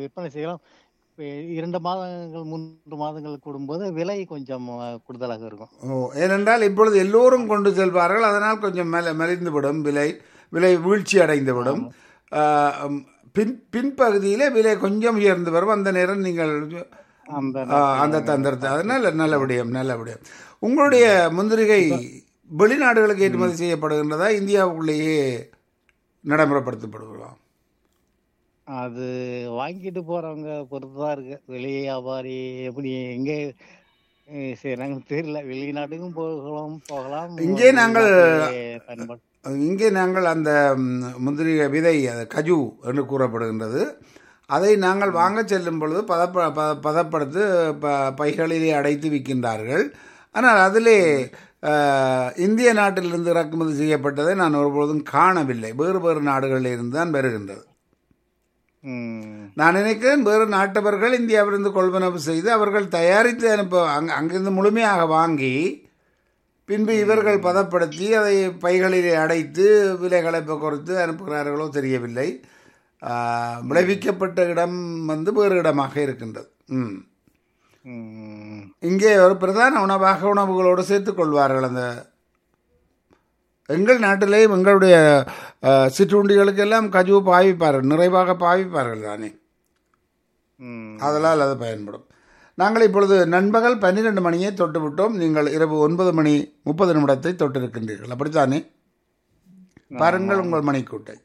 விற்பனை செய்யலாம் இப்ப இரண்டு மாதங்கள் மூன்று மாதங்கள் கூடும்போது விலை கொஞ்சம் அஹ், கூடுதலாக இருக்கும் ஓ ஏனென்றால் இப்பொழுது எல்லோரும் கொண்டு செல்வார்கள் அதனால் கொஞ்சம் மெல மெலிந்துவிடும் விலை விலை வீழ்ச்சி அடைந்துவிடும் ஆஹ், ம், பின் பின்பகுதியிலே விலை கொஞ்சம் உயர்ந்து வரும் அந்த நேரம் நீங்கள் அந்த ஆஹ், அந்த தந்திரத்தை அதனால் நல்ல விடயம் நல்ல விடயம் உங்களுடைய முந்திரிகை வெளிநாடுகளுக்கு ஏற்றுமதி செய்யப்படுகின்றதா இந்தியாவுக்குள்ளேயே நடைமுறைப்படுத்தப்படுகிறதா அது வாங்கிட்டு போறவங்க பொறுத்து தான் இருக்கு வெளி வியாபாரி எப்படி எங்க அஹ், செய்றாங்க தெரியல வெளிநாட்டுக்கும் போகலாம் போகலாம் இங்கே நாங்கள் உள்நாட்டிலே பயன்பாடு இங்கே நாங்கள் அந்த ம், முந்திரி விதை அது கஜு என்று கூறப்படுகின்றது அதை நாங்கள் வாங்க செல்லும் பொழுது பதப்ப ப பதப்படுத்து ப பைகளிலே அடைத்து விற்கின்றார்கள் ஆனால் அதிலே அஹ், இந்திய நாட்டிலிருந்து இறக்குமதி செய்யப்பட்டதை நான் ஒருபொழுதும் காணவில்லை வேறு வேறு நாடுகளில் இருந்து தான் வருகின்றது ம், நான் நினைக்கிறேன் வேறு நாட்டவர்கள் இந்தியாவிலிருந்து கொள்வனவு செய்து அவர்கள் தயாரித்து அனுப்ப அங் அங்கிருந்து முழுமையாக வாங்கி பின்பு இவர்கள் பதப்படுத்தி அதை பைகளிலே அடைத்து விலைகளை இப்போ குறைத்து அனுப்புகிறார்களோ தெரியவில்லை ஆஹ், விளைவிக்கப்பட்ட இடம் வந்து வேறு இடமாக இருக்கின்றது ம் ம், இங்கே ஒரு பிரதான உணவாக உணவுகளோடு சேர்த்துக் கொள்வார்கள் அந்த எங்கள் நாட்டிலேயும் எங்களுடைய அஹ், சிற்றுண்டிகளுக்கெல்லாம் கஜு பாவிப்பார்கள் நிறைவாக பாவிப்பார்கள் தானே ம். அதனால் அது பயன்படும் நாங்கள் இப்பொழுது நண்பகல் பன்னிரெண்டு மணியை தொட்டு விட்டோம் நீங்கள் இரவு ஒன்பது மணி முப்பது நிமிடத்தை தொட்டிருக்கின்றீர்கள் அப்படித்தானே பாருங்கள் உங்கள் மணிக்கூட்டை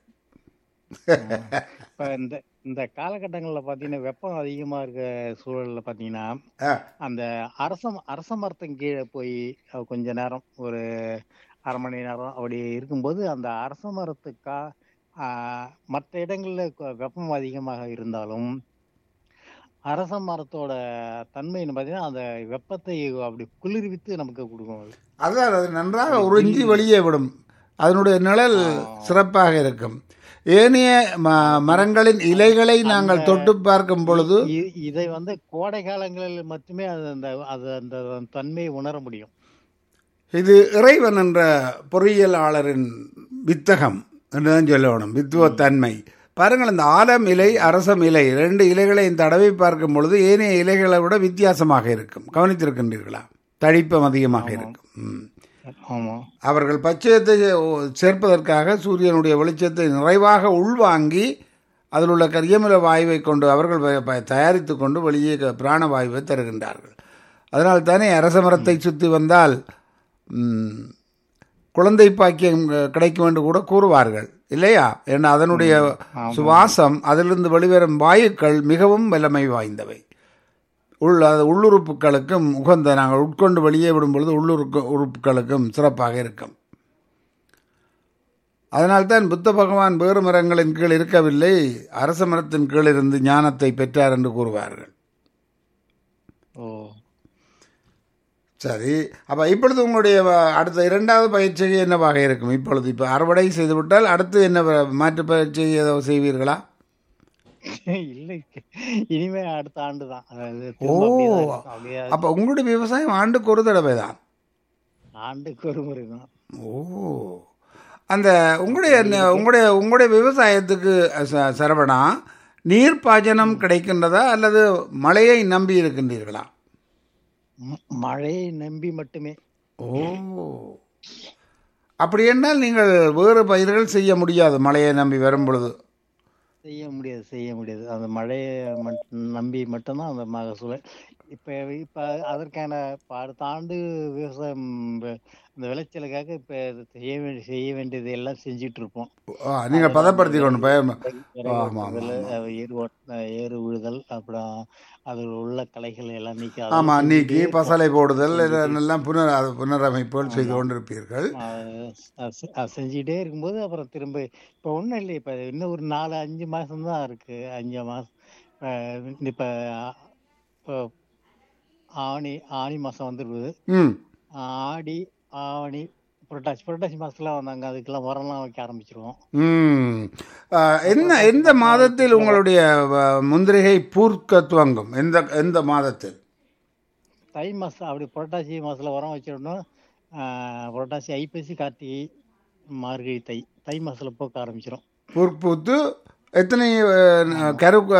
இப்ப இந்த இந்த காலகட்டங்கள்ல பாத்தீங்கன்னா வெப்பம் அதிகமா இருக்க சூழல்ல பாத்தீங்கன்னா ஆ, அந்த அரச அரச மரத்தின் கீழே போய் அஹ், கொஞ்ச நேரம் ஒரு அரை மணி நேரம் அப்படி இருக்கும்போது அந்த அரச மரத்துக்கா ஆஹ், மற்ற இடங்கள்ல கொ- வெப்பம் அதிகமாக இருந்தாலும் அரச மரத்தோட தன்மைன்னு பாத்தீங்கன்னா அந்த வெப்பத்தை அப்படி குளிர்வித்து நமக்கு கொடுக்கும் அது. அதான் அது நன்றாக உறிஞ்சி வெளியே விடும் அதனுடைய நிழல் சிறப்பாக இருக்கும் ஏனைய ம- மரங்களின் இலைகளை நாங்கள் தொட்டு பார்க்கும் பொழுது இ- இதை வந்து கோடை காலங்களில் மட்டுமே அது அந்த அது அந்த தன்மையை உணர முடியும் இது இறைவன் என்ற பொறியியலாளரின் வித்தகம் என்றுதான் சொல்லணும் வித்துவத்தன்மை பாருங்கள் இந்த ஆலம் இலை அரசம் இலை ரெண்டு இலைகளையும் தடவை பார்க்கும் பொழுது ஏனைய இலைகளை விட வித்தியாசமாக இருக்கும் கவனித்திருக்கின்றீர்களா தடிப்பம் அதிகமாக இருக்கும் ம். ஆமா அவர்கள் பச்சையத்தை சேர்ப்பதற்காக சூரியனுடைய வெளிச்சத்தை நிறைவாக உள்வாங்கி அதில் உள்ள கரியமில வாயுவை கொண்டு அவர்கள் ப- ப- தயாரித்து கொண்டு வெளியே க- பிராணவாயுவை தருகின்றார்கள் அதனால் தானே அரச மரத்தை சுற்றி வந்தால் ம், குழந்தை பாக்கியம் க- கிடைக்கும் என்று கூட கூறுவார்கள் இல்லையா ஏன்னா அதனுடைய சுவாசம் அதிலிருந்து வெளிவரும் வாயுக்கள் மிகவும் வல்லமை வாய்ந்தவை உள் அது உள்ளுறுப்புகளுக்கும் உகந்த நாங்கள் உட்கொண்டு வெளியே விடும் பொழுது உள்ளுறுப்பு உறுப்புகளுக்கும் சிறப்பாக இருக்கும் அதனால்தான் புத்த பகவான் வேறு மரங்களின் கீழ் இருக்கவில்லை அரச மரத்தின் கீழ் இருந்து ஞானத்தை பெற்றார் என்று கூறுவார்கள் ஓ சரி அப்ப இப்பொழுது உங்களுடைய வ- அடுத்த இரண்டாவது பயிற்சி என்னவாக இருக்கும் இப்பொழுது இப்போ அறுவடை செய்துவிட்டால் அடுத்து என்ன வ- மாற்று பயிற்சி ஏதோ செய்வீர்களா இல்லை இனிமே அடுத்த ஆண்டு தான் அது ஓ திரும்ப அப்படியே தான் இருக்கும். அப்படியே அப்ப உங்களுடைய விவசாயம் ஆண்டுக்கு ஒரு தடவை தான் ஆண்டுக்கு ஒரு முறை தான் ஓ அந்த உங்களுடைய உங்களுடைய உங்களுடைய விவசாயத்துக்கு ச- சரவணா நீர் பாசனம் கிடைக்கின்றதா அல்லது மழையை நம்பி இருக்கின்றீர்களா ம- மழையை நம்பி மட்டுமே ஓ அப்படி என்றால் நீங்கள் வேறு பயிர்கள் செய்ய முடியாது மழையை நம்பி வரும் பொழுது செய்ய முடியாது செய்ய முடியாது அந்த மழையை மட்டும் நம்பி மட்டும்தான் அந்த மகசூலை இப்ப இப்ப அதற்கான இப்ப அடுத்த ஆண்டு விவசாயம் வ- அந்த விளைச்சலுக்காக இப்ப இது செய்ய வேண்டிய செய்ய வேண்டியது எல்லாம் செஞ்சுட்டு இருப்போம் ஆ, நீங்கள் பதப்படுத்தி கொண்டு பயம் இறை ஆமா, ஓட்டுதல், ஆமா, அஹ் ஏறு ஓட்ட ஏறு உழுதல் அப்புறம் அதில் உள்ள களைகள் எல்லாம் நீக்கி அதை ஆமா நீக்கி செஞ்சுட்டு பசலை போடுதல் இதெல்லாம் புனர் அது புனரமைப்புகள் செய்து கொண்டிருப்பீர்கள் அஹ் அஹ் செ- அஹ் செஞ்சுக்கிட்டே இருக்கும்போது அப்புறம் திரும்ப இப்போ ஒன்றும் இல்லை இப்போ இன்னும் ஒரு நாலு அஞ்சு மாசம் தான் இருக்கு அஞ்சு மாசம் இப்போ இப்போ ஆணி ஆணி மாசம் வந்துருக்குது ம் ஆடி ஆவணி புரட்டாசி புரட்டாசி மாசத்துல வந்தாங்க அதுக்கெல்லாம் உரம்லாம் வைக்க ஆரம்பிச்சிருவோம் ம் ஆ, என்ன எந்த மாதத்தில் உங்களுடைய வ, முந்திரிகை பூர்க்க துவங்கும் எந்த எந்த மாதத்தில் தை மாசம் அப்படி புரட்டாசி மாசத்துல உரம் வச்சிடணும் ஆஹ் புரட்டாசி ஐப்பசி கார்த்திகை மார்கழி தை தை மாசத்துல போக்க ஆரம்பிச்சிடும் பூர்ப்பூத்து எத்தனை அஹ், கரு